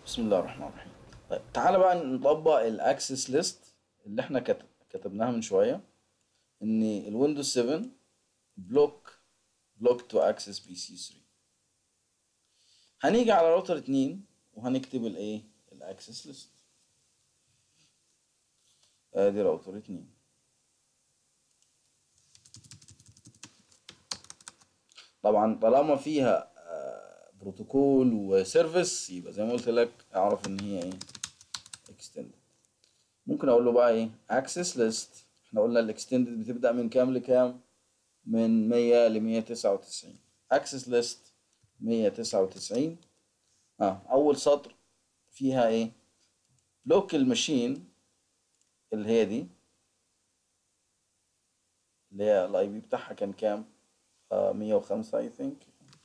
بسم الله الرحمن الرحيم طيب تعالى بقى نطبق الاكسس ليست اللي احنا كت- كتبناها من شويه ان الويندوز 7 بلوك بلوك تو اكسس بي سي 3 هنيجي على راوتر 2 وهنكتب الايه الاكسس ليست ادي راوتر 2 طبعا طالما فيها آه، بروتوكول وسيرفيس يبقى زي ما قلت لك اعرف ان هي ايه اكستندد ممكن اقول له بقى ايه اكسس ليست احنا قلنا الاكستندد بتبدا من كام لكام من 100 ل 199 اكسس ليست 199 اه اول سطر فيها ايه بلوك الماشين اللي هي دي اللي هي الاي بي بتاعها كان كام آه 105 اي ثينك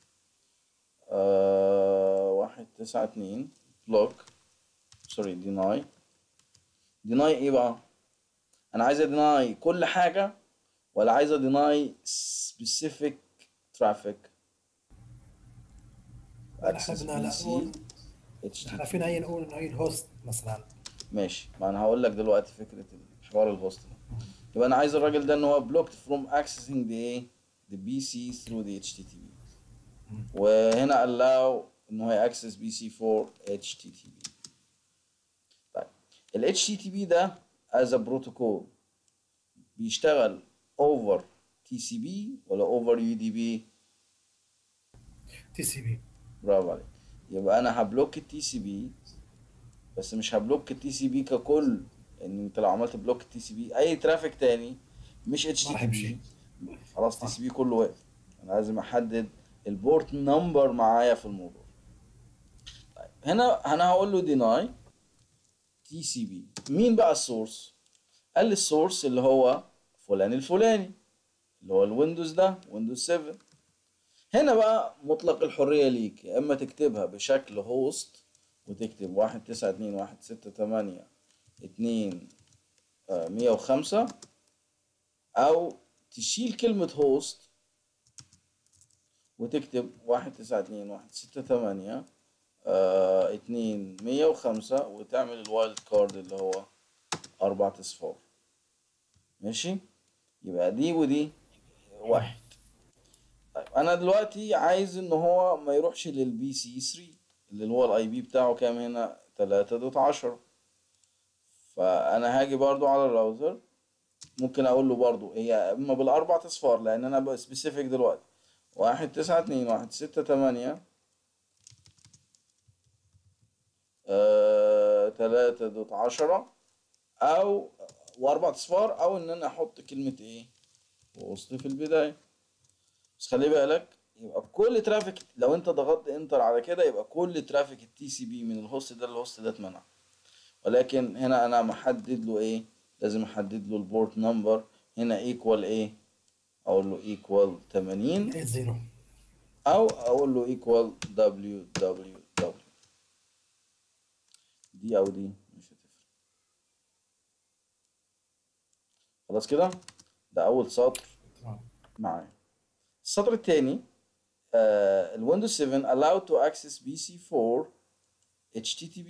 آه واحد تسعة اتنين بلوك سوري ديناي ديناي ايه بقى انا عايز ديناي كل حاجة ولا عايز ديناي specific traffic احنا access بدنا PC نقول HTTP احنا فينا هي نقول انه هي الهوست مثلا ماشي ما انا هقول لك دلوقتي فكرة الحوار الهوست ده يبقى انا عايز الراجل ده ان هو blocked from accessing the ايه the PC through the HTTP وهنا allow ان هو ياكسس بي سي 4 HTTP طيب ال HTTP ده as a protocol بيشتغل over TCP ولا over UDP تي سي بي برافو عليك يبقى انا هبلوك التي سي بي بس مش هبلوك التي سي بي ككل ان انت لو عملت بلوك التي سي بي اي ترافيك تاني مش اتش ما تي راح تي بي يمشي خلاص تي صح. سي بي كله واقف انا لازم احدد البورت نمبر معايا في الموضوع طيب هنا انا هقول له ديناي تي سي بي مين بقى السورس قال لي السورس اللي هو فلان الفلاني اللي هو الويندوز ده ويندوز 7 هنا بقى مطلق الحرية ليك يا اما تكتبها بشكل هوست وتكتب واحد تسعة اتنين واحد ستة تمانية اتنين آه، مية وخمسة او تشيل كلمة هوست وتكتب واحد تسعة اتنين واحد ستة تمانية آه، اتنين مية وخمسة وتعمل الوايلد كارد اللي هو أربعة أصفار ماشي يبقى دي ودي واحد طيب أنا دلوقتي عايز إن هو ما يروحش للبي سي 3 اللي هو الاي بي بتاعه كام هنا تلاتة دوت عشرة فأنا هاجي برضو على الراوتر ممكن اقول له برضو هي اما بالاربع اصفار لان انا بقى سبيسيفيك دلوقتي واحد تسعة اتنين واحد ستة تمانية آه، تلاتة دوت عشرة او واربع اصفار او ان انا احط كلمة ايه وسط في البداية بس خلي بالك يبقى كل ترافيك لو انت ضغطت انتر على كده يبقى كل ترافيك التي سي بي من الهوست ده للهوست ده اتمنع ولكن هنا انا محدد له ايه لازم احدد له البورت نمبر هنا ايكوال ايه اقول له ايكوال 80 8 زيرو او اقول له ايكوال دبليو دبليو دبليو دي او دي مش هتفرق خلاص كده ده اول سطر تمام معايا السطر الثاني آه الويندوز 7 allowed to access PC4 HTTP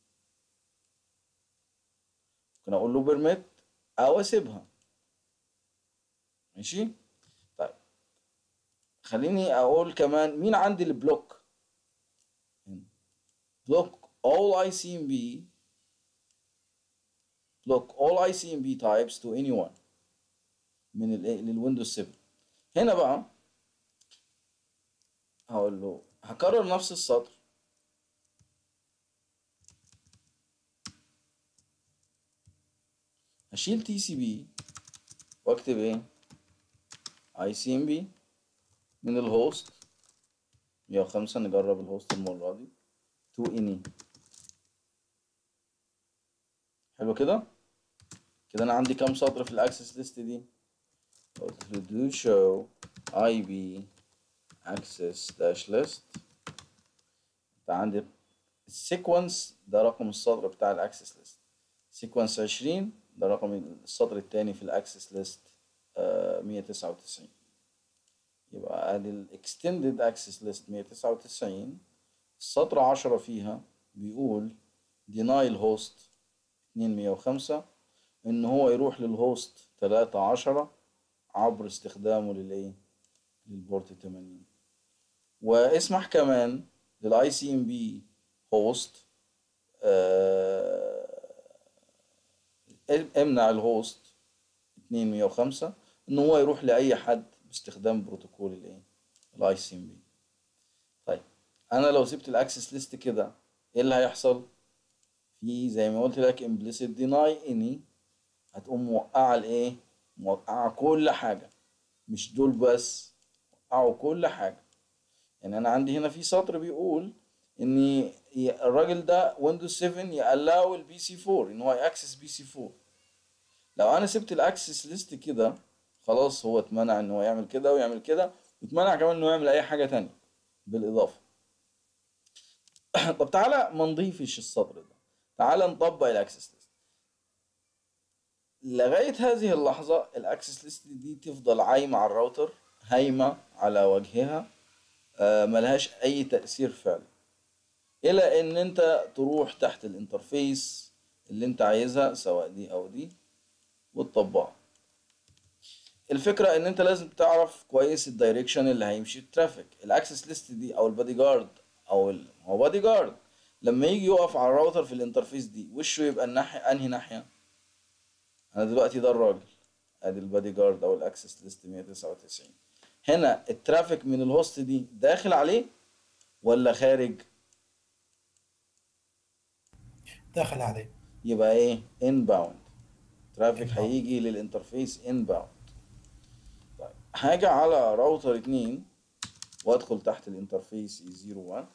ممكن اقول له permit او اسيبها ماشي طيب خليني اقول كمان مين عندي البلوك بلوك all ICMP block all ICMP types to anyone من ال للويندوز 7 هنا بقى هقول له هكرر نفس السطر هشيل تي سي بي واكتب ايه اي سي ام بي من الهوست 105 نجرب الهوست المرة دي تو اني حلو كده كده انا عندي كام سطر في الاكسس ليست دي قلت له do show ib access dash list انت عندك السيكونس ده رقم السطر بتاع الاكسس ليست سيكونس 20 ده رقم السطر الثاني في الاكسس ليست 199 يبقى ادي الاكستندد اكسس ليست 199 السطر 10 فيها بيقول deny الهوست 205 ان هو يروح للهوست 13 عبر استخدامه للايه للبورت 80 واسمح كمان للاي سي ام بي هوست امنع الهوست 205 ان هو يروح لاي حد باستخدام بروتوكول الايه الاي سي ام بي طيب انا لو سبت الاكسس ليست كده ايه اللي هيحصل في زي ما قلت لك implicit deny any هتقوم موقعه الايه موقعه كل حاجه مش دول بس وقعوا كل حاجه يعني انا عندي هنا في سطر بيقول ان ي- الراجل ده ويندوز 7 يالاو البي سي 4 ان هو ياكسس بي سي 4 لو انا سبت الاكسس ليست كده خلاص هو اتمنع ان هو يعمل كده ويعمل كده واتمنع كمان انه يعمل اي حاجه تانية بالاضافه طب تعالى ما نضيفش السطر ده تعالى نطبق الاكسس ليست لغايه هذه اللحظه الاكسس ليست دي تفضل عايمه على الراوتر هايمه على وجهها آه، ملهاش اي تاثير فعلي الى ان انت تروح تحت الانترفيس اللي انت عايزها سواء دي او دي وتطبقها الفكره ان انت لازم تعرف كويس الدايركشن اللي هيمشي الترافيك الاكسس ليست دي او البادي جارد او ال... هو بادي جارد لما يجي يقف على الراوتر في الانترفيس دي وشه يبقى الناحيه انهي ناحيه انا دلوقتي ده الراجل ادي البادي جارد او الاكسس ليست 199 هنا الترافيك من الهوست دي داخل عليه ولا خارج داخل عليه يبقى ايه inbound ترافيك Inbound. هيجي للانترفيس inbound طيب هاجي على راوتر 2 وادخل تحت الانترفيس 01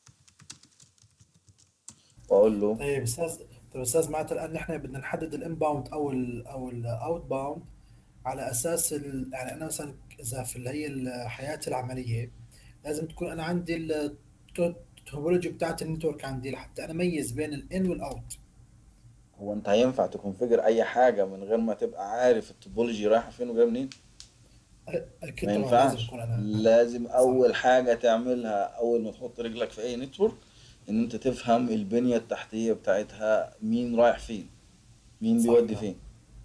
واقول له طيب استاذ طيب استاذ معناته الان نحن بدنا نحدد الانباوند او ال او الاوت باوند على اساس ال... يعني انا مثلا اذا في اللي هي ال- حياتي العمليه لازم تكون انا عندي التوبولوجي بتاعت النتورك عندي لحتى انا اميز بين الان والاوت هو انت هينفع تكونفيجر اي حاجه من غير ما تبقى عارف التوبولوجي رايحه فين وجايه منين اكيد ما طبعا لازم ينفعش اكون انا لازم صح اول حاجه تعملها اول ما تحط رجلك في اي نتورك ان انت تفهم البنيه التحتيه بتاعتها مين رايح فين مين صح بيودي نعم فين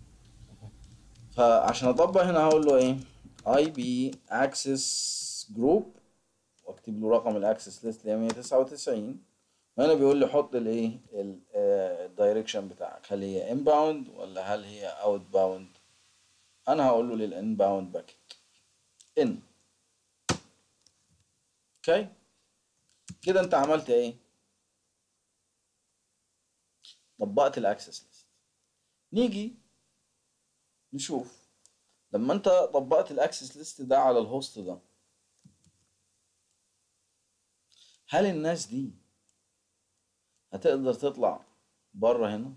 فعشان اطبق هنا هقول له ايه اي بي اكسس جروب واكتب له رقم الاكسس ليست اللي هي 199 وهنا بيقول لي حط الايه الدايركشن بتاعك هل هي انباوند ولا هل هي اوت باوند انا هقول له للانباوند باكيت ان اوكي كده انت عملت ايه طبقت الاكسس ليست نيجي نشوف لما انت طبقت الاكسس ليست ده على الهوست ده هل الناس دي هتقدر تطلع بره هنا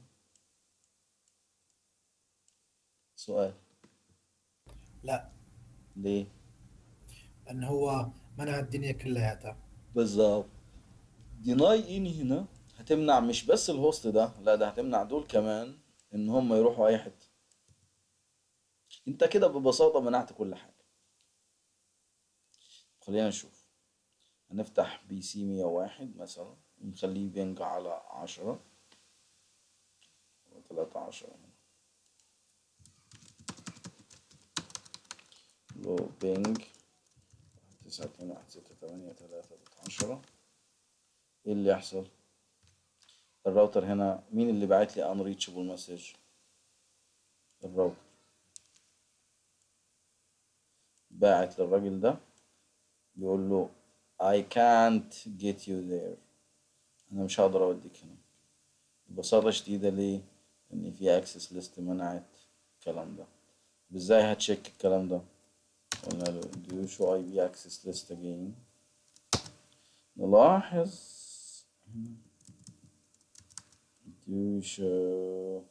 سؤال لا ليه لان هو منع الدنيا كلياتها بالظبط ديناي ان هنا هتمنع مش بس الهوست ده لا ده هتمنع دول كمان ان هم يروحوا اي حته انت كده ببساطه منعت كل حاجه خلينا نشوف هنفتح بي سي 101 مثلا ونخليه بينج على 10 13 لو بينج تسعة اتنين واحد ستة تمانية تلاتة عشرة ايه اللي يحصل الراوتر هنا مين اللي باعت لي unreachable message الراوتر باعت للراجل ده بيقول له I can't get you there انا مش هقدر اوديك هنا ببساطة شديدة ليه ان في access list منعت الكلام ده ازاي هتشيك الكلام ده قلنا له do you show IP access list again نلاحظ do you show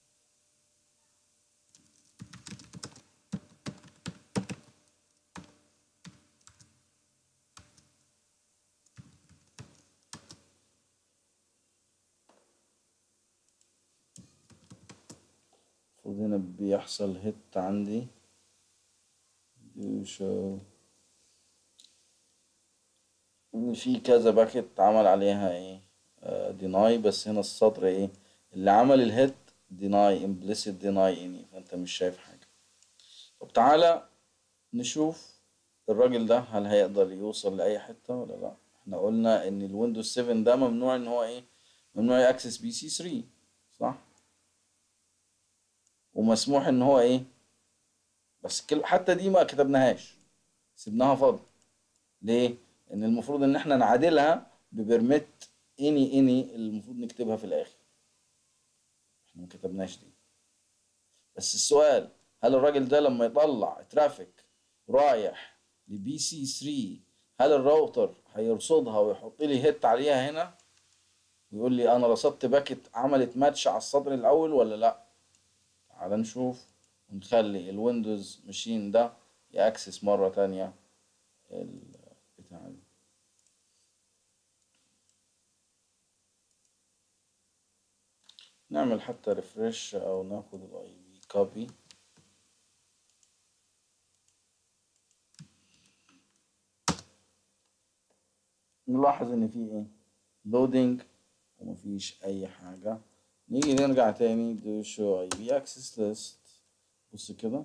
المفروض هنا بيحصل هيت عندي do you show ان في كذا باكت عمل عليها ايه ديناي بس هنا السطر ايه اللي عمل الهيت ديناي امبليسيت ديناي اني فانت مش شايف حاجة طب تعالى نشوف الراجل ده هل هيقدر يوصل لأي حتة ولا لا احنا قلنا ان الويندوز 7 ده ممنوع ان هو ايه ممنوع يأكسس بي سي 3 صح ومسموح ان هو ايه بس الكلمة حتى دي ما كتبناهاش سيبناها فاضي ليه ان المفروض ان احنا نعادلها ببرميت اني اني المفروض نكتبها في الاخر احنا ما كتبناش دي بس السؤال هل الراجل ده لما يطلع ترافيك رايح لبي سي 3 هل الراوتر هيرصدها ويحط لي هيت عليها هنا ويقول لي انا رصدت باكت عملت ماتش على السطر الاول ولا لا تعال نشوف ونخلي الويندوز ماشين ده يأكسس مرة تانية البتاع دي نعمل حتى ريفرش او ناخد الاي بي كوبي نلاحظ ان في ايه لودينج ومفيش اي حاجة نيجي نرجع تاني دو شو اي بي اكسس ليست بص كده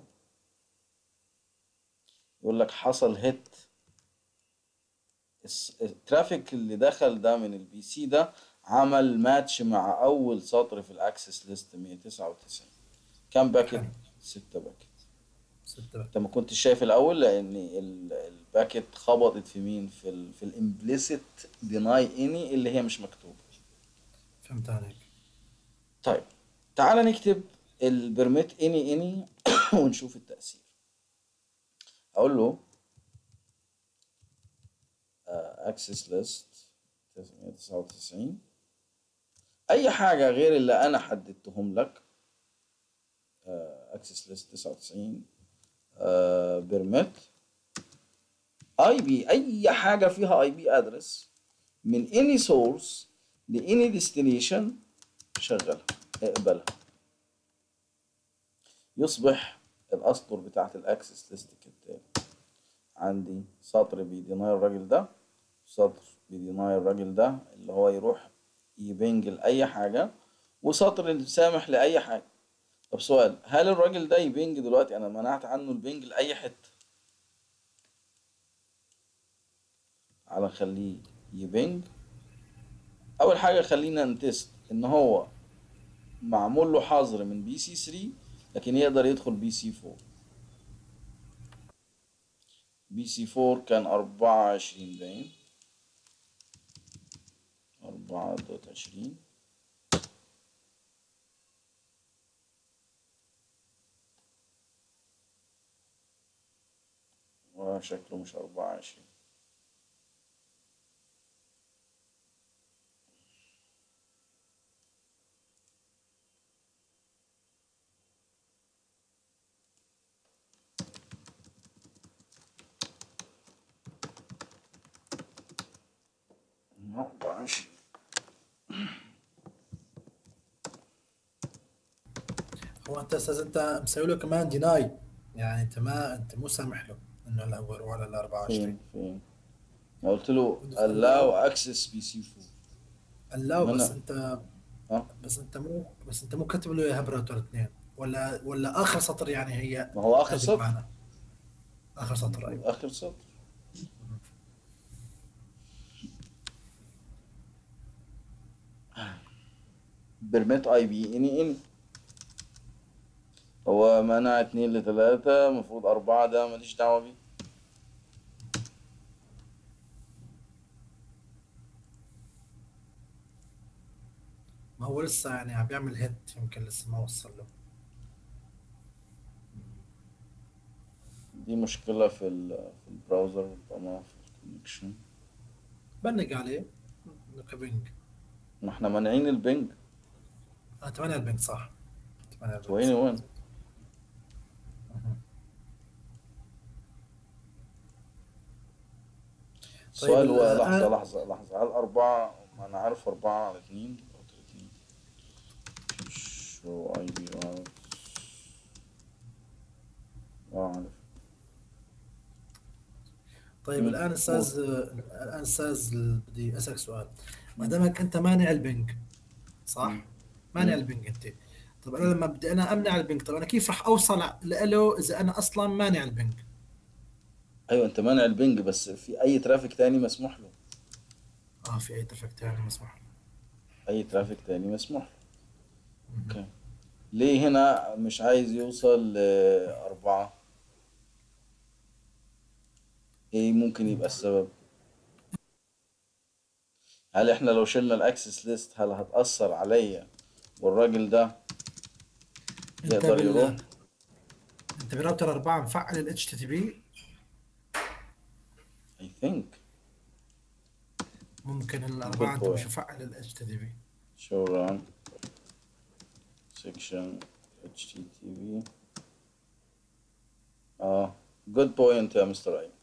يقول لك حصل هيت الترافيك اللي دخل ده من البي سي ده عمل ماتش مع اول سطر في الاكسس ليست 199 كام باكت؟ ستة باكت ستة انت ما كنتش شايف الاول لان ال- الباكت خبطت في مين في ال في الامبليسيت ديناي اني اللي هي مش مكتوبه فهمت عليك طيب تعال نكتب البرميت اني اني ونشوف التأثير اقول له اكسس ليست 999 اي حاجه غير اللي انا حددتهم لك اكسس ليست 99 بيرميت اي بي اي حاجه فيها اي بي ادرس من اني سورس لاني ديستنيشن شغلها اقبلها يصبح الاسطر بتاعت الاكسس ليست كالتالي عندي سطر بيديناي الراجل ده سطر بيديناي الراجل ده اللي هو يروح يبنج لأي حاجة وسطر سامح لأي حاجة طب سؤال هل الراجل ده يبنج دلوقتي أنا منعت عنه البنج لأي حتة على نخليه يبنج أول حاجة خلينا نتست إن هو معمول له حظر من بي سي 3 لكن يقدر يدخل بي سي 4 بي سي 4 كان أربعة وعشرين باين أربعة دوت عشرين وشكله مش أربعة وعشرين أربعة وعشرين هو انت استاذ انت مسوي له كمان ديناي يعني انت ما انت مو سامح له انه لا هو يروح على ال 24 فين فين أنا قلت له allow access بي سي 4 لا بس هنا. انت ها بس انت مو بس انت مو كاتب له اياها براوتر اثنين ولا ولا اخر سطر يعني هي ما هو آخر هذه سطر معنا. اخر سطر ايوه آخر سطر برميت اي بي اني اني هو منع اتنين لتلاتة المفروض أربعة ده ماليش دعوة بيه ما هو لسه يعني عم بيعمل هيت يمكن لسه ما وصل له دي مشكلة في ال في البراوزر ربما في الكونكشن بنق عليه كبنج ما احنا مانعين البنج اه 8 البنك صح 8 البنك وين وين السؤال هو ال- لحظة آه. لحظة لحظة هل أربعة ما أنا عارف أربعة على اتنين أو اتنين شو أي بي آر اه عارف طيب مم. الان استاذ الان استاذ بدي اسالك سؤال ما دامك انت مانع البنج صح مم. مانع مم. البنج انت طب انا لما بدي انا امنع البنج طب انا كيف راح اوصل له اذا انا اصلا مانع البنج ايوه انت مانع البنج بس في اي ترافيك تاني مسموح له اه في اي ترافيك تاني مسموح له اي ترافيك تاني مسموح له مهم. اوكي ليه هنا مش عايز يوصل لأربعة ايه ممكن يبقى السبب هل احنا لو شلنا الاكسس ليست هل هتأثر عليا والراجل ده انت يقدر يروح بال انت براوتر 4 مفعل ال HTTP I think ممكن good الأربعة أنت مش point مفعل ال HTTP show run section HTTP اه good point يا مستر ايمن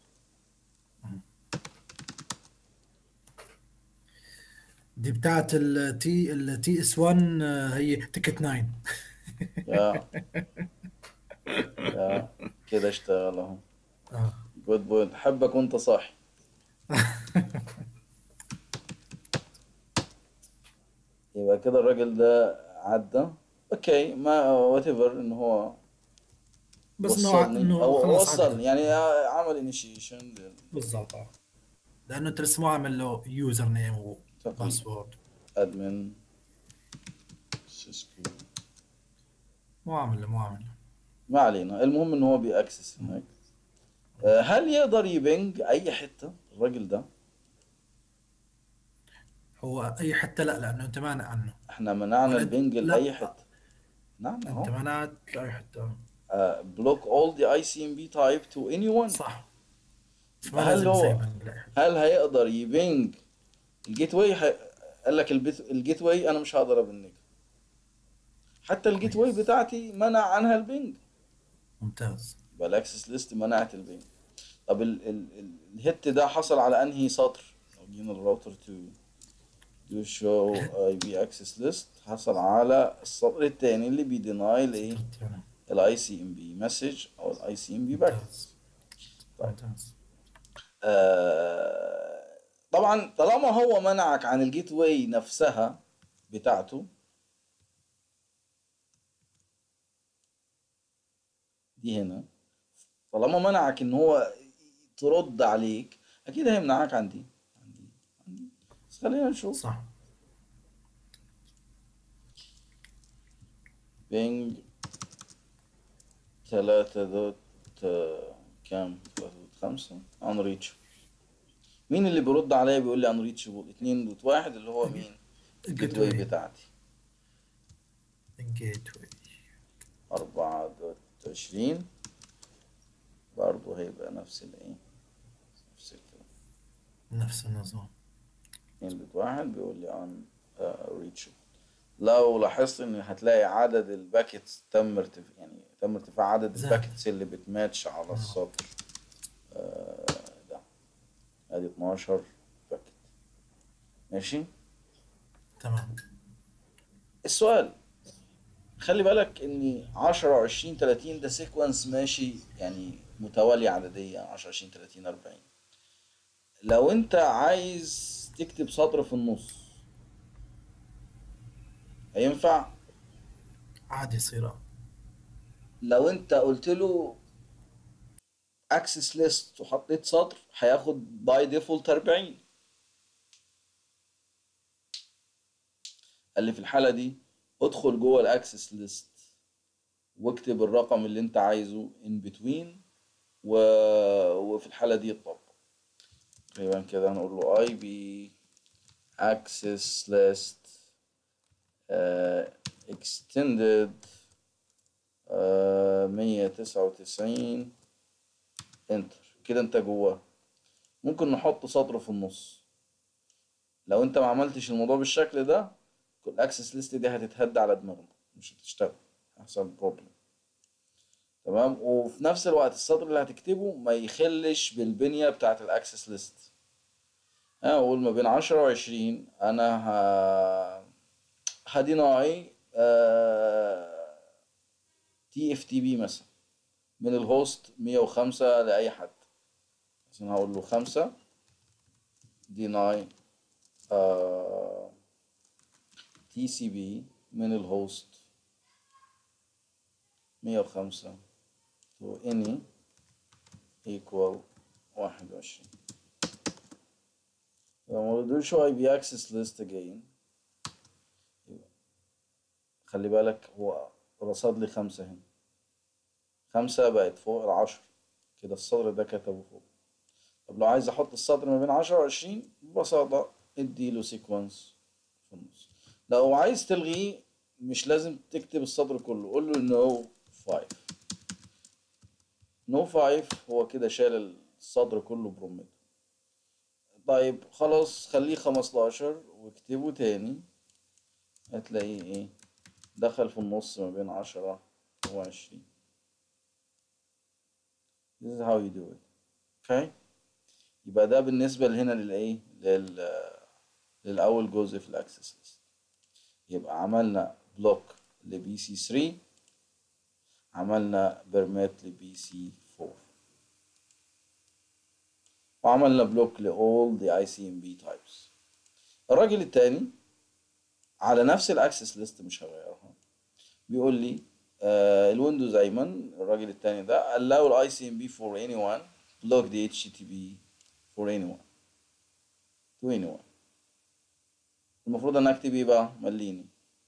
دي بتاعت ال T ال TS1 آه، هي تيكت 9 يا يا كده اشتغل اهو اه جود بوينت حبك وانت صاحي يبقى كده الراجل ده عدى اوكي ما وات ايفر ان هو بس انه وصلني انه او خلاص وصلني عدى يعني عمل انيشيشن بالضبط اه لانه انت لسه مو عامل له يوزر نيم تقريبا وباسورد ادمن سيسكو مو عامل له مو عامل له ما علينا المهم ان هو بيأكسس هناك آه، هل يقدر يبنج اي حتة الراجل ده هو اي حتى لا لانه انت مانع عنه احنا منعنا ولا البنج لا لأي حتة نعم انت اهو منعت اي حتى بلوك all the ICMP type to anyone صح ما يبقى هل لازم هو يسيبها لا هل هيقدر يبنج الجيت واي ح... قال لك البيت... الجيت واي انا مش هقدر ابنجها حتى الجيت واي كويس بتاعتي منع عنها البنج ممتاز يبقى الاكسس ليست منعت البنج طب ال... ال... ال... الهيت ده حصل على انهي سطر لو جينا الراوتر تو دو شو اي بي اكسس ليست حصل على السطر الثاني اللي بيديناي الايه الثاني الاي سي ام بي مسج او الاي سي ام بي باكت ممتاز طيب ممتاز آه طبعا طالما هو منعك عن الجيت واي نفسها بتاعته دي هنا طالما منعك ان هو ترد عليك اكيد هيمنعك عن دي عن دي عن دي بس خلينا نشوف صح بينج تلاتة دوت آه، كام تلاتة دوت خمسة unreachable مين اللي بيرد عليا بيقول لي unreachable اتنين دوت واحد اللي هو مين الجيت الجيت واي واي بتاعتي الجيت واي أربعة دوت عشرين برضه هيبقى نفس الايه نفس الكلام نفس النظام اتنين دوت واحد بيقول لي عن reachable لو لاحظت ان هتلاقي عدد الباكيتس تم ارتفاع يعني تم ارتفاع عدد زاد الباكيتس اللي بتماتش على آه. السطر آه، ده ادي 12 باكيت ماشي تمام السؤال خلي بالك ان 10 20 30 ده سيكونس ماشي يعني متوالية عددية 10 20 30 40 لو انت عايز تكتب سطر في النص هينفع عادي يصير آه. لو انت قلت له اكسس ليست وحطيت سطر هياخد باي ديفولت 40 قال لي في الحالة دي ادخل جوه الاكسس ليست واكتب الرقم اللي انت عايزه in between و... وفي الحالة دي يطبق تقريبا كده هنقول له اي بي access list uh, extended uh, 199 انتر كده انت جواه ممكن نحط سطر في النص لو انت ما عملتش الموضوع بالشكل ده الاكسس ليست دي هتتهد على دماغنا مش هتشتغل هيحصل بروبلم تمام وفي نفس الوقت السطر اللي هتكتبه ما يخلش بالبنية بتاعت الاكسس ليست انا اقول ما بين عشرة وعشرين انا ه... هديناي تي اف تي بي مثلا من الهوست 105 لأي حد مثلا هقول له خمسة ديناي تي سي بي من الهوست مية وخمسة تو اني equal واحد وعشرين لما do show IP access list again خلي بالك هو رصد لي خمسة هنا خمسة بقت فوق العشر كده السطر ده كتبه فوق طب لو عايز احط السطر ما بين عشرة وعشرين ببساطة اديله سيكونس في النص لو عايز تلغيه مش لازم تكتب السطر كله قول له نو فايف نو فايف هو كده شال السطر كله برومته طيب خلاص خليه خمستاشر واكتبه تاني هتلاقيه ايه دخل في النص ما بين عشرة وعشرين This is how you do it. Okay? يبقى ده بالنسبة لهنا للإيه؟ لل للأول جزء في الأكسس ليست. يبقى عملنا بلوك لبي سي 3 عملنا بيرميت لبي سي 4 وعملنا بلوك لأول the ICMP types. الراجل التاني على نفس الأكسس ليست مش هغيرها بيقول لي آه الويندوز ايمن الراجل التاني ده allow ال ICMP for anyone block the HTTP for anyone to anyone المفروض انا اكتب ايه بقى مليني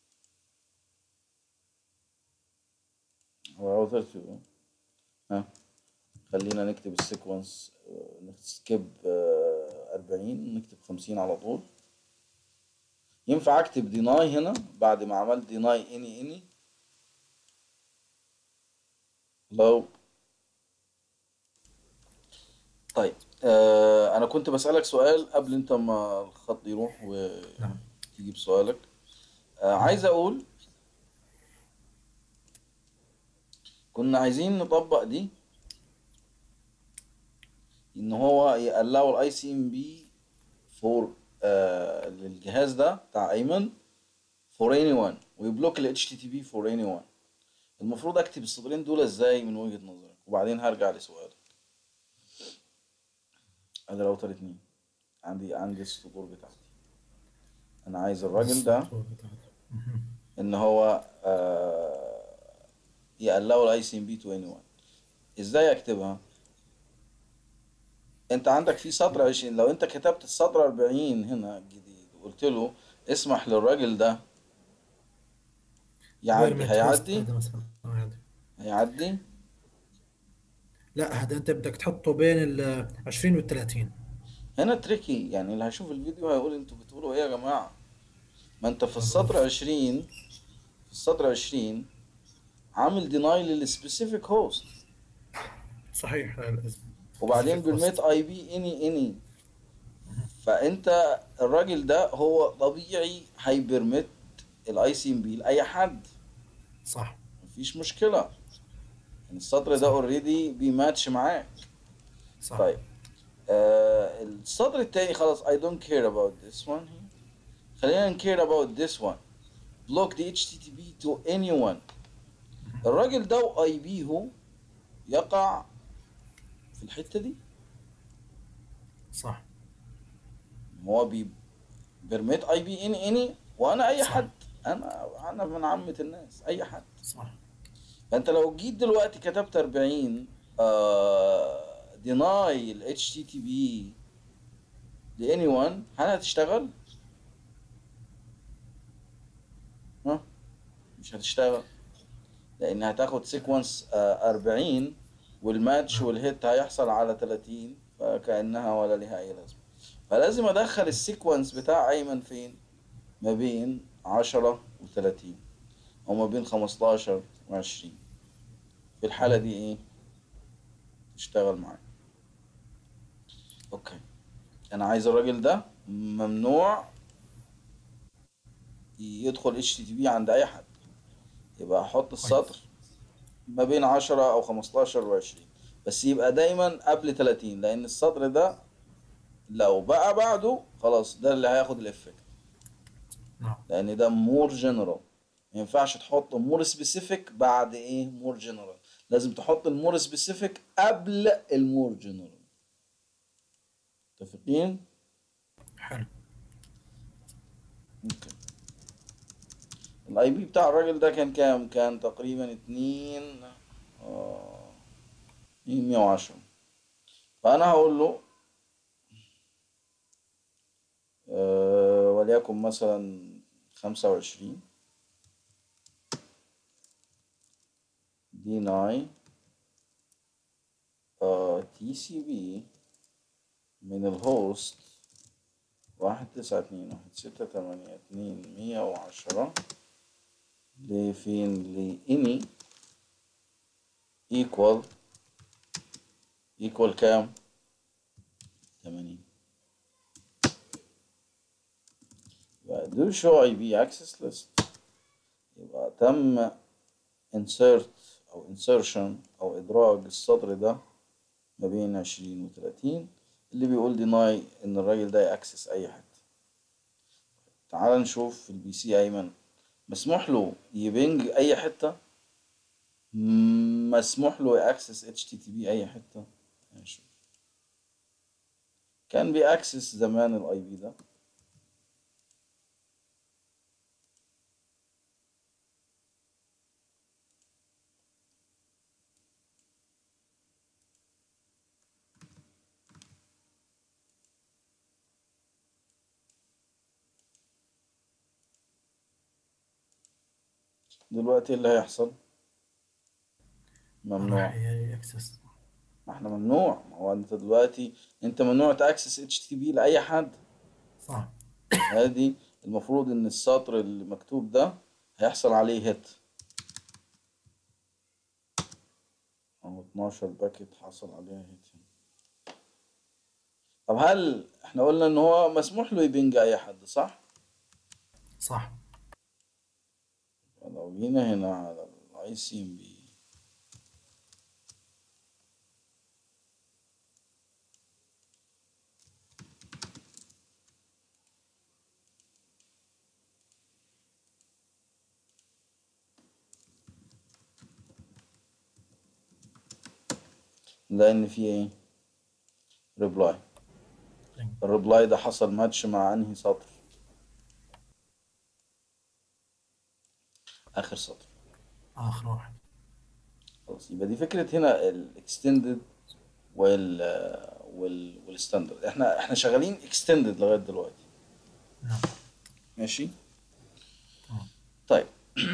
هو راوتر 2 ها خلينا نكتب السيكونس نسكيب أربعين نكتب خمسين على طول ينفع اكتب ديناي هنا بعد ما عملت ديناي اني اني لو طيب آه انا كنت بسألك سؤال قبل انت ما الخط يروح نعم وتجيب سؤالك آه عايز اقول كنا عايزين نطبق دي ان هو يقلعوا الاي سي ام بي فور للجهاز ده بتاع ايمن فور اني وان ويبلوك ال اتش تي تي بي فور اني وان المفروض اكتب السطرين دول ازاي من وجهة نظرك وبعدين هرجع لسؤالك ادي راوتر اتنين عندي عندي السطور بتاعتي انا عايز الراجل ده السطور بتاعته. مهم. ان هو آه يقلعوا الاي سي ام بي تو اني وان ازاي اكتبها انت عندك في سطر 20 لو انت كتبت السطر 40 هنا جديد وقلت له اسمح للراجل ده يعدي Permit host هيعدي هذا مثلا آه، هذا. هيعدي لا هذا انت بدك تحطه بين ال 20 وال 30 هنا تريكي يعني اللي هيشوف الفيديو هيقول انتوا بتقولوا ايه يا جماعة ما انت في السطر 20 في السطر 20 عامل ديناي للسبيسيفيك هوست صحيح هذا الاسم. وبعدين specific host. بالميت اي بي اني اني فانت الراجل ده هو طبيعي هيبرمت الاي سي ام بي لاي حد صح مفيش مشكله يعني السطر ده اوريدي بيماتش معاك صح طيب آه السطر التاني خلاص I don't care about this one here. خلينا care about this one block the HTTP to anyone الراجل ده واي بي هو يقع في الحتة دي صح هو بي بيرميت اي بي اني اني وانا اي صح. حد انا انا من عامة الناس اي حد صح فانت لو جيت دلوقتي كتبت 40 آه ديناي ال HTTP ل anyone هل هتشتغل؟ ها؟ مش هتشتغل لان هتاخد سيكونس آه 40 والماتش والهيت هيحصل على 30 فكأنها ولا ليها اي لازمة فلازم ادخل السيكونس بتاع ايمن فين؟ ما بين 10 و30 او ما بين 15 و20 في الحالة دي ايه تشتغل معاك اوكي انا عايز الراجل ده ممنوع يدخل اتش تي بي عند اي حد يبقى احط السطر ما بين 10 او 15 و20 بس يبقى دايما قبل 30 لان السطر ده لو بقى بعده خلاص ده اللي هياخد الافكت نعم لان ده مور جنرال ما ينفعش تحط مور سبيسيفيك بعد ايه مور جنرال لازم تحط المور سبيسيفيك قبل المور جنرال متفقين حلو ممكن الاي بي بتاع الراجل ده كان كام كان تقريبا اتنين آه مية وعشرة فانا هقول له آه وليكن مثلا خمسة وعشرين ديناي تي سي بي من الهوست واحد تسعة اتنين واحد ستة تمانية اتنين مية وعشرة لفين لإني equal equal كام؟ تمانين يبقى do show IP access list يبقى تم insert أو insertion أو إدراج السطر ده ما بين عشرين وتلاتين اللي بيقول deny إن الراجل ده يأكسس أي حتة تعال نشوف في البي سي أيمن مسموح له يبنج أي حتة م- مسموح له يأكسس HTTP أي حتة نشوف كان بيأكسس زمان الاي بي ده دلوقتي إيه اللي هيحصل ممنوع راح يكسس ما احنا ممنوع ما هو انت دلوقتي انت ممنوع تاكسس اتش تي بي لاي حد صح هادي المفروض ان السطر اللي مكتوب ده هيحصل عليه هيت اهو 12 باكيت حصل عليها هيت طب هل احنا قلنا ان هو مسموح له يبنج اي حد صح صح لو جينا هنا على الاي سي ام بي نلاقي ان في ايه ريبلاي الريبلاي ده حصل ماتش مع انهي سطر اخر سطر اخر واحد خلاص يبقى دي فكره هنا الاكستندد وال وال والستاندرد احنا احنا شغالين اكستندد لغايه دلوقتي نعم ماشي تمام. طيب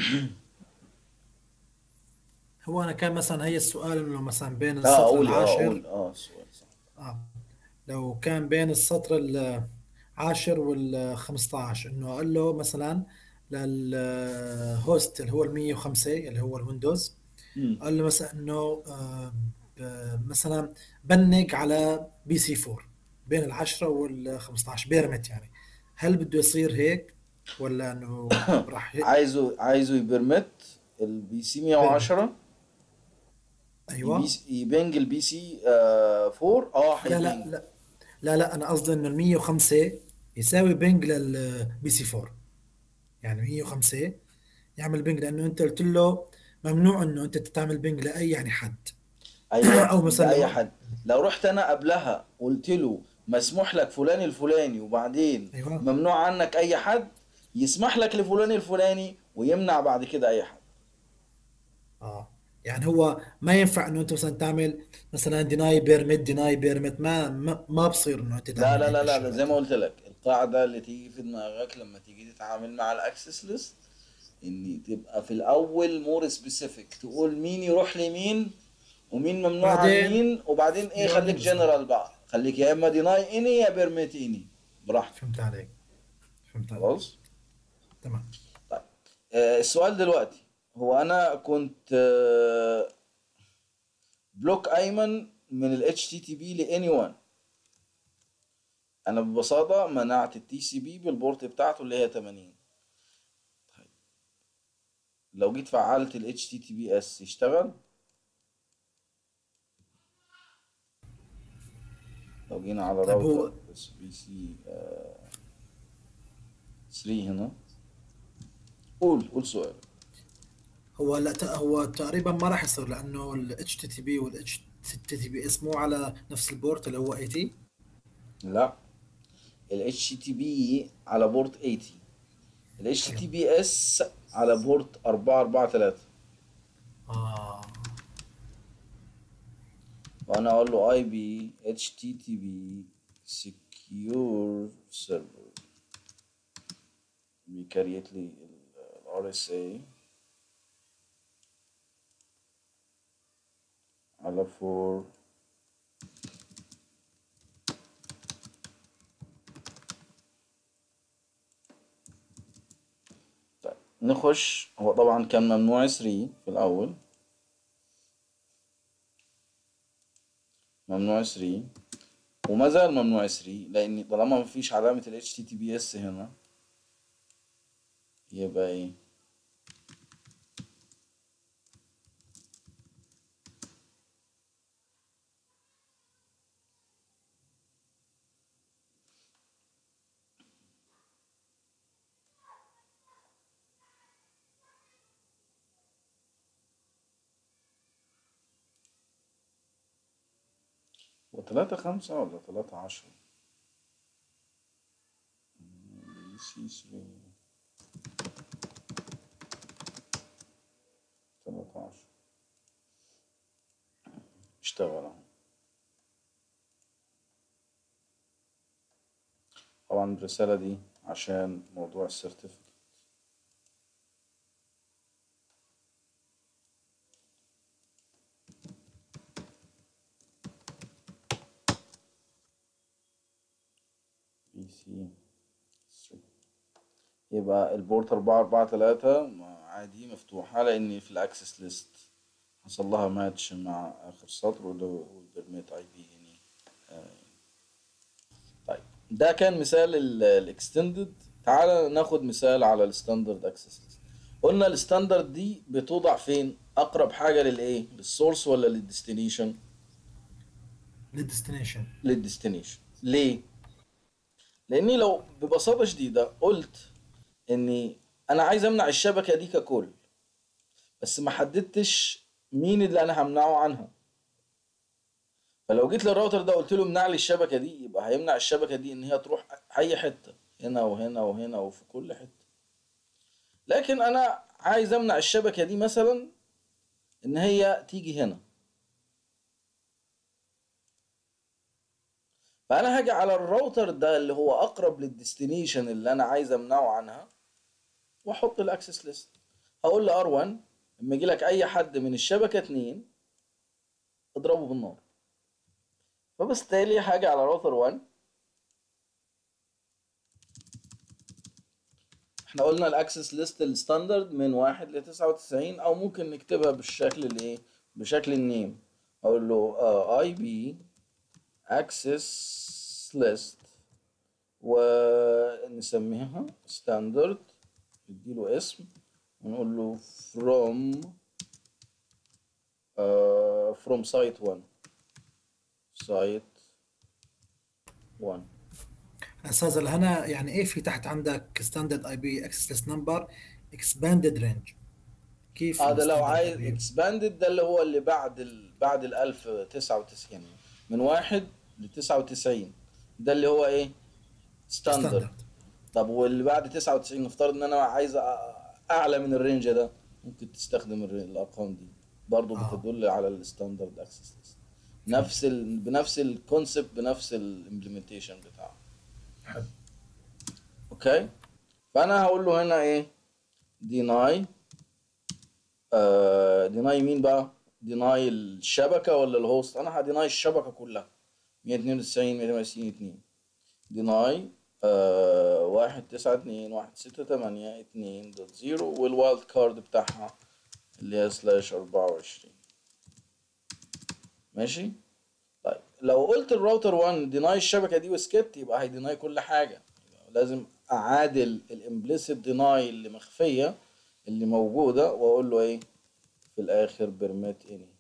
هو انا كان مثلا هي السؤال انه مثلا بين اه السطر اقول اه العاشر اقول اه السؤال صح آه. لو كان بين السطر العاشر وال 15 انه قال له مثلا للهوست اللي هو ال 105 اللي هو الويندوز مم. قال له مثلا انه آه، ب- مثلا بنق على بي سي 4 بين العشرة وال 15 بيرمت يعني هل بده يصير هيك ولا انه راح ي- عايزه عايزه يبرمت البي سي 110 ايوه يبيس- يبنج البي سي آه 4 اه لا لا هيبنج لا لا لا انا قصدي انه ال 105 يساوي بنج للبي سي 4 يعني 105 يعمل بنج لانه انت قلت له ممنوع انه انت تعمل بنج لاي يعني حد ايوه او مثلا لاي لو حد لو رحت انا قبلها قلت له مسموح لك فلان الفلاني وبعدين ايوه ممنوع عنك اي حد يسمح لك لفلان الفلاني ويمنع بعد كده اي حد اه يعني هو ما ينفع انه انت مثلا تعمل مثلا ديناي بيرميت ديناي بيرميت ما ما, ما بصير انه انت لا تعمل لا هيك لا لا لا، زي الشغلات ما هاي قلت لك القاعدة اللي تيجي في دماغك لما تيجي تتعامل مع الاكسس ليست ان تبقى في الاول مور سبيسيفيك تقول مين يروح لمين ومين ممنوع عن بعدين مين وبعدين ايه ايوه خليك بالضبط جنرال بقى خليك يا اما ديناي اني يا بيرميت اني براحتك فهمت عليك فهمت عليك خلاص تمام طيب آه، السؤال دلوقتي هو انا كنت آه، بلوك ايمن من ال HTTP ل anyone انا ببساطة منعت التي سي بي بالبورت بتاعته اللي هي 80 لو جيت فعلت ال HTTPS يشتغل لو جينا على طيب هو راوتر بي سي 3 هنا قول قول سؤال هو لا ت- هو تقريبا ما راح يصير لانه ال HTTP وال HTTPS مو على نفس البورت اللي هو 80 لا ال HTTP على بورت 80 ال HTTPS على بورت 443 اه وانا اقول له اي بي HTTP secure server بيكريت لي ال RSA على 4 طيب نخش هو طبعا كان ممنوع 3 في الأول ممنوع 3 وما زال ممنوع 3 لأن طالما مفيش علامة ال HTTPS هنا يبقى ايه وتلاتة خمسة ولا تلاتة عشرة بي سي ثري تلاتة عشرة اشتغل اهو طبعا الرسالة دي عشان موضوع السيرتيفيكت بي سي 3 يبقى البورت أربعة أربعة تلاتة عادي مفتوحة لأن في الأكسس ليست حصل لها ماتش مع آخر سطر واللي هو البرميت أي بي يعني آه. طيب ده كان مثال الاكستندد تعال ناخد مثال على الستاندرد اكسس ليست قلنا الستاندرد دي بتوضع فين أقرب حاجة للإيه للسورس ولا للديستنيشن للديستنيشن للديستنيشن ليه لاني لو ببساطه شديده قلت اني انا عايز امنع الشبكه دي ككل بس ما حددتش مين اللي انا همنعه عنها فلو جيت للراوتر ده قلت له امنع لي الشبكه دي يبقى هيمنع الشبكه دي ان هي تروح اي حته هنا وهنا وهنا وفي كل حته لكن انا عايز امنع الشبكه دي مثلا ان هي تيجي هنا فانا هاجي على الراوتر ده اللي هو اقرب للديستنيشن اللي انا عايز امنعه عنها واحط الاكسس ليست هقول ل R1 لما يجي لك اي حد من الشبكه 2 اضربه بالنار فبالتالي هاجي على راوتر 1 احنا قلنا الاكسس ليست الستاندرد من 1 ل 99 او ممكن نكتبها بالشكل الايه بشكل النيم اقول له اي بي access list ونسميها standard نديله اسم ونقول له from uh, from site 1 site 1 استاذ هنا يعني ايه في تحت عندك ستاندرد اي بي اكسس ليست نمبر اكسباندد رينج كيف هذا لو الستاندرد عايز IP؟ expanded ده اللي هو اللي بعد ال بعد ال 1099 من واحد ل 99 ده اللي هو ايه ستاندرد ستاندرد طب واللي بعد 99 نفترض ان انا عايز أ- اعلى من الرينج ده ممكن تستخدم الر- الارقام دي برضو آه. بتدل على الستاندرد اكسس ليست نفس ال... بنفس الكونسبت بنفس الامبلمنتيشن بتاعه حلو اوكي فانا هقول له هنا ايه ديناي آه ديناي مين بقى ديناي الشبكه ولا الهوست انا هديناي الشبكه كلها 192 192 2 ديناي آه واحد تسعة اتنين واحد ستة تمانية اتنين دوت زيرو والوايلد كارد بتاعها اللي هي سلاش أربعة وعشرين ماشي طيب لو قلت الراوتر 1 ديناي الشبكة دي وسكت يبقى هيديناي كل حاجة لازم أعادل الامبليسيت ديناي اللي مخفية اللي موجودة وأقول له إيه في الآخر بيرميت إني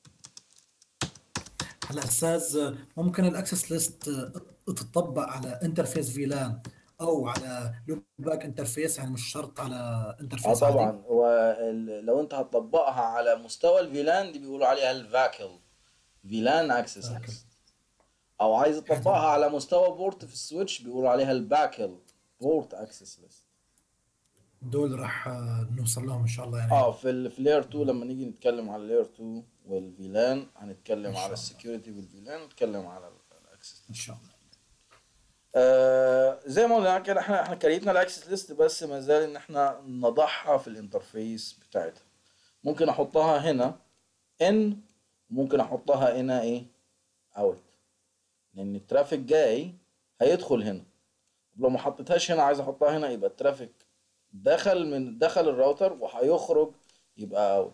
هلا استاذ ممكن الاكسس ليست تطبق على انترفيس فيلان او على لوب باك انترفيس يعني مش شرط على اه انترفيس طبعا عادي هو ال- لو انت هتطبقها على مستوى الفيلان دي بيقولوا عليها الفاكل فيلان اكسس فاكل. ليست او عايز تطبقها على مستوى بورت في السويتش بيقولوا عليها الباكل بورت اكسس ليست دول راح آه، نوصل لهم ان شاء الله اه يعني في ال في لاير 2 لما نيجي نتكلم على لاير 2 والفيلان ان هنتكلم على شاء الله السكيورتي والفيلان نتكلم على الاكسس ان شاء الله آه زي ما قلنا كده احنا احنا كريتنا الاكسس ليست بس ما زال ان احنا نضعها في الانترفيس بتاعتها ممكن احطها هنا ان ممكن احطها هنا ايه اوت لان الترافيك جاي هيدخل هنا لو ما حطيتهاش هنا عايز احطها هنا يبقى الترافيك دخل من دخل الراوتر وهيخرج يبقى اوت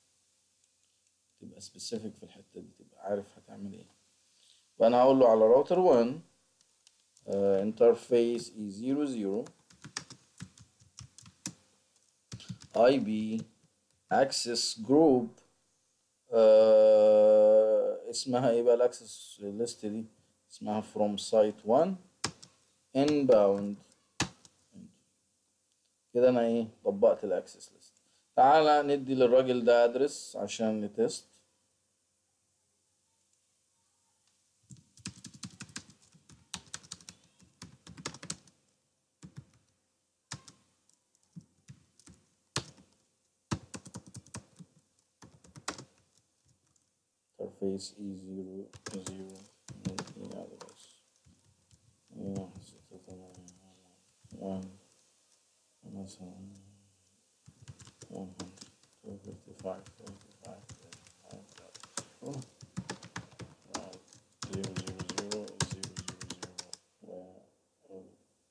تبقى سبيسيفيك في الحتة دي تبقى عارف هتعمل ايه فانا هقول له على راوتر 1 انترفيس اي 00 اي بي اكسس جروب اسمها ايه بقى الاكسس ليست دي اسمها from site 1 inbound كده انا ايه طبقت الاكسس ليست تعالى ندي للراجل ده ادرس عشان نتست interface e0 0 ندي ادرس واحد ستة تمانية one مثلا 155 zero zero zero zero zero zero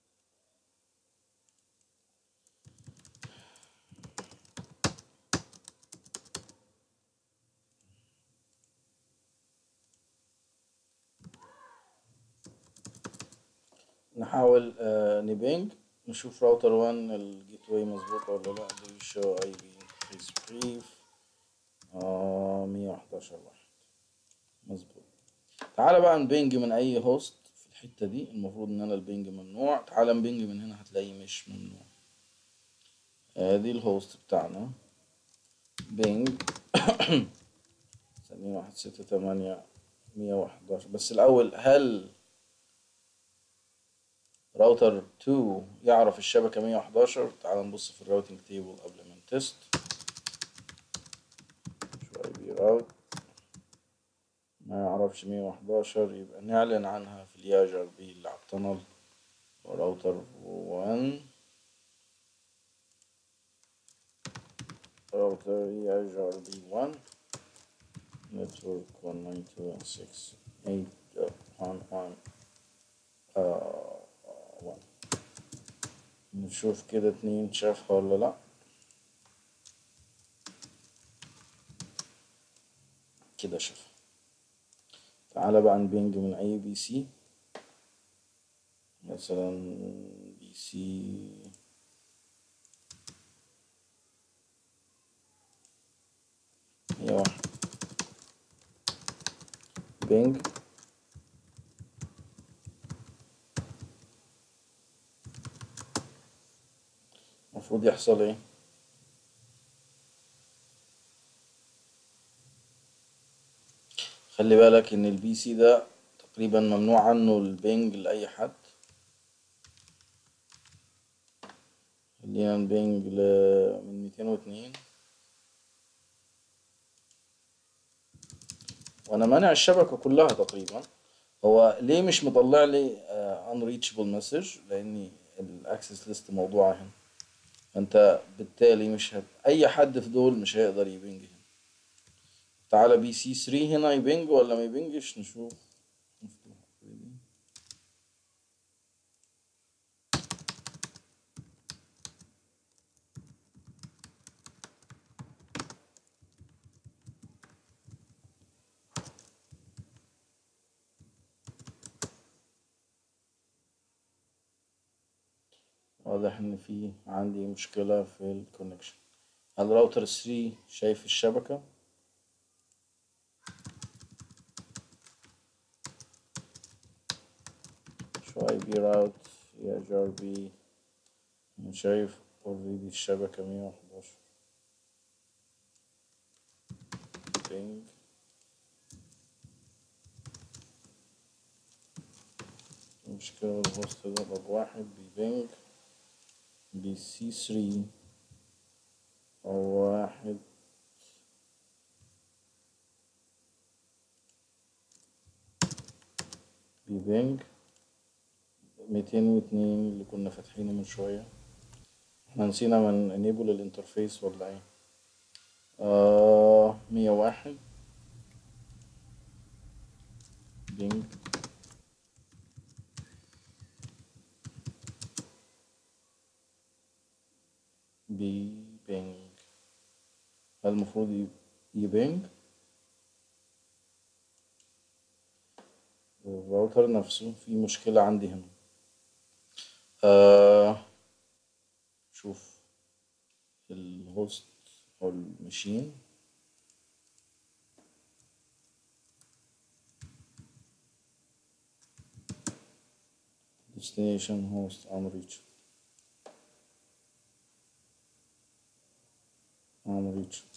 نحاول آه، نبينج نشوف راوتر 1 الجيت واي مظبوط ولا لا دي شو اي بي انترفيس بريف آه 111 واحد مظبوط تعالى بقى نبينج من اي هوست في الحتة دي المفروض ان انا البينج ممنوع تعالى نبينج من هنا هتلاقيه مش ممنوع ادي الهوست بتاعنا بينج ثانية واحد ستة تمانية مية وحداشر بس الأول هل راوتر 2 يعرف الشبكة 111 تعال نبص في الراوتنج تيبل قبل ما نتست شو اي بي راوت ما يعرفش 111 يبقى نعلن عنها في الياجر بي اللي على التنل راوتر 1 راوتر ياجر بي 1 نتورك 192.6.8.1 آه 1 نشوف كده اتنين شافها ولا لا كده شافها تعالى بقى نبينج من اي بي سي مثلا بي سي هي واحد بينج المفروض يحصل ايه خلي بالك ان البي سي ده تقريبا ممنوع عنه البينج لأي حد خلينا نبينج ل من ميتين واتنين وانا مانع الشبكة كلها تقريبا هو ليه مش مطلع لي uh, unreachable message لاني الاكسس ليست موضوعة هنا فانت بالتالي مش هت... اي حد في دول مش هيقدر يبينج هنا تعالى بي سي 3 هنا يبينج ولا ما يبينجش نشوف واضح ان في عندي مشكلة في الكونكشن هل راوتر 3 شايف الشبكة شو اي بي راوت يا جار بي انا شايف اوريدي الشبكة مية وحداشر بينج مشكلة الهوست ده رقم واحد بيبينج بي سي 3 واحد بي بينج ميتين واتنين اللي كنا فاتحينه من شوية احنا نسينا من انيبل الانترفيس ولا ايه آه مية واحد بينج بي بينج هل المفروض ي- يبينج الراوتر نفسه في مشكلة عندي هنا آه شوف الهوست أو المشين destination host unreached unreached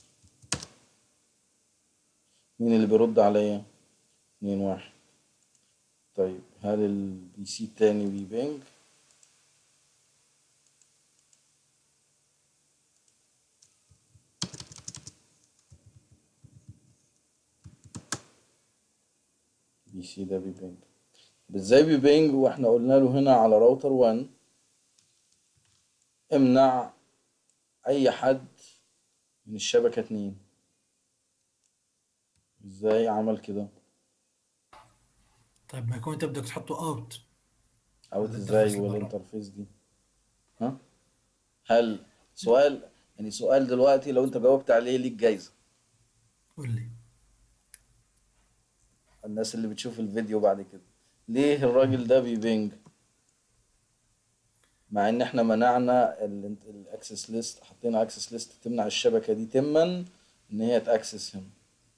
مين اللي بيرد عليا اتنين واحد طيب هل البي سي التاني بيبينج بي سي ده بيبينج طب ازاي بيبينج واحنا قلنا له هنا على راوتر 1 امنع اي حد من الشبكة اتنين ازاي عمل كده طيب ما يكون انت بدك تحطه اوت اوت الانترفيس ازاي اللي برا. والانترفيس دي ها هل سؤال يعني سؤال دلوقتي لو انت جاوبت عليه ليك جايزة قول لي الناس اللي بتشوف الفيديو بعد كده ليه الراجل ده بيبينج مع ان احنا منعنا الاكسس ليست حطينا اكسس ليست تمنع الشبكة دي تما ان هي تاكسس هنا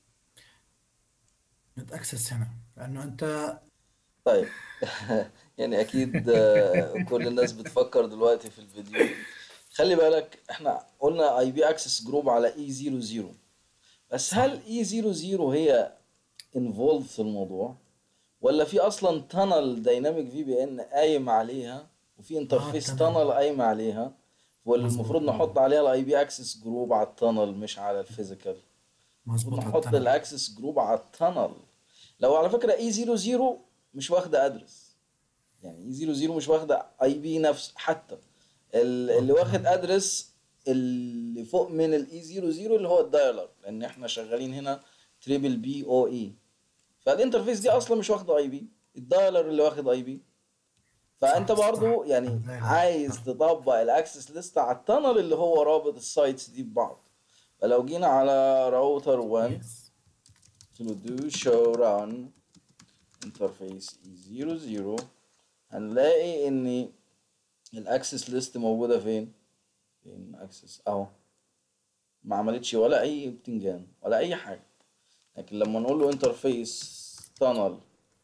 نتاكسس هنا لانه انت طيب يعني اكيد آه، كل الناس بتفكر دلوقتي في الفيديو خلي بالك احنا قلنا اي بي اكسس جروب على اي 00 بس هل اي 00 هي انفولد في الموضوع ولا في اصلا تانل دايناميك في بي ان قايم عليها وفي انترفيس tunnel. تانل قايم عليها ولا مظبوط. المفروض نحط عليها الاي بي اكسس جروب على التانل مش على الفيزيكال مظبوط نحط التانل. الاكسس جروب على التانل لو على فكره اي 00 مش واخده ادرس يعني اي 00 مش واخده اي بي نفس حتى ال- اللي أوكي. واخد ادرس اللي فوق من الاي 00 اللي هو الدايلر لان احنا شغالين هنا تريبل بي او اي فالانترفيس دي اصلا مش واخده اي بي الدايلر اللي واخد اي بي فانت صح، صح. برضو يعني الدايلر. عايز تطبق الاكسس ليست على التانل اللي هو رابط السايتس دي ببعض فلو جينا على راوتر 1 Yes. قلت له do show run interface e00 هنلاقي ان الاكسس ليست موجوده فين فين اكسس اهو ما عملتش ولا اي بتنجان ولا اي حاجه لكن لما نقول له انترفيس تانل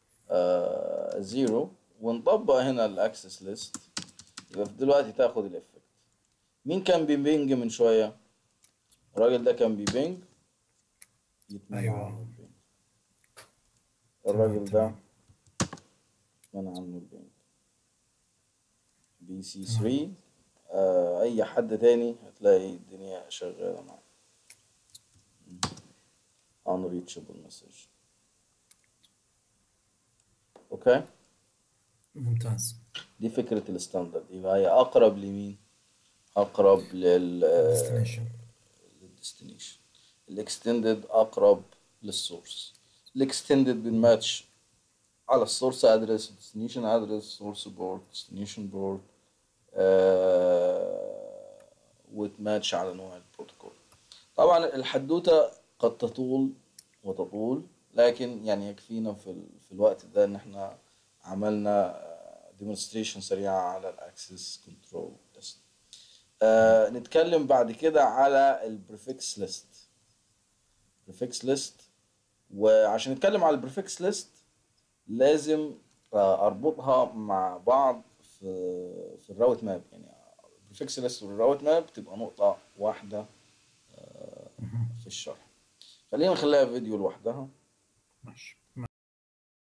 زيرو ونطبق هنا الاكسس ليست يبقى في دلوقتي تاخد الافكت مين كان بيبينج من شويه الراجل ده كان بيبينج يتمنع أيوة. عنه البينج الراجل ده تمام. منع عنه البينج بي سي 3 آه اي حد تاني هتلاقي الدنيا شغاله معاه unreachable message اوكي ممتاز دي فكرة الستاندرد يبقى هي أقرب لمين؟ أقرب لل destination. للديستنيشن الاكستندد أقرب للسورس الاكستندد بنماتش على السورس ادرس الديستنيشن ادرس سورس بورد ديستنيشن بورد وتماتش على نوع البروتوكول طبعا الحدوتة قد تطول وتطول لكن يعني يكفينا في, ال... في الوقت ده ان احنا عملنا ديمونستريشن سريعة على الاكسس كنترول ليست آه نتكلم بعد كده على البريفكس ليست بريفكس ليست وعشان نتكلم على البريفكس ليست لازم آه اربطها مع بعض في في الراوت ماب يعني البريفكس ليست والراوت ماب تبقى نقطة واحدة آه في الشرح خلينا نخليها فيديو لوحدها ماشي